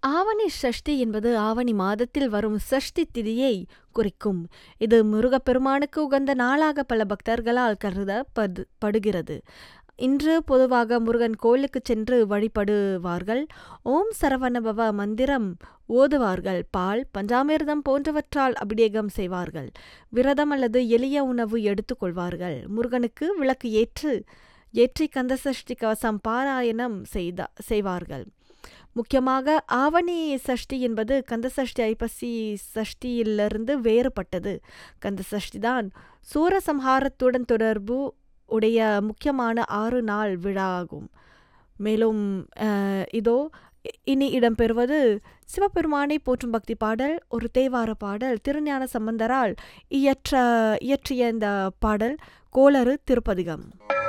ஆவணி சஷ்டி என்பது ஆவணி மாதத்தில் வரும் சஷ்டி திதியை குறிக்கும் இது முருகப்பெருமானுக்கு உகந்த நாளாக பல பக்தர்களால் கருதப்படு படுகிறது இன்று பொதுவாக முருகன் கோயிலுக்கு சென்று வழிபடுவார்கள் ஓம் சரவணபவ மந்திரம் ஓதுவார்கள் பால் பஞ்சாமிர்தம் போன்றவற்றால் அபிஷேகம் செய்வார்கள் விரதம் அல்லது எளிய உணவு எடுத்துக்கொள்வார்கள் முருகனுக்கு விளக்கு ஏற்று ஏற்றி கந்தசஷ்டி கவசம் பாராயணம் செய்த செய்வார்கள் முக்கியமாக ஆவணி சஷ்டி என்பது கந்தசஷ்டி ஐப்பசி சஷ்டியிலிருந்து வேறுபட்டது கந்தசஷ்டி தான் சூரசம்ஹாரத்துடன் தொடர்பு உடைய முக்கியமான ஆறு நாள் விழா ஆகும் மேலும் இதோ இனி இடம்பெறுவது சிவபெருமானை போற்றும் பக்தி பாடல் ஒரு தேவார பாடல் திருஞான சம்பந்தரால் இயற்ற இயற்றிய இந்த பாடல் கோளறு திருப்பதிகம்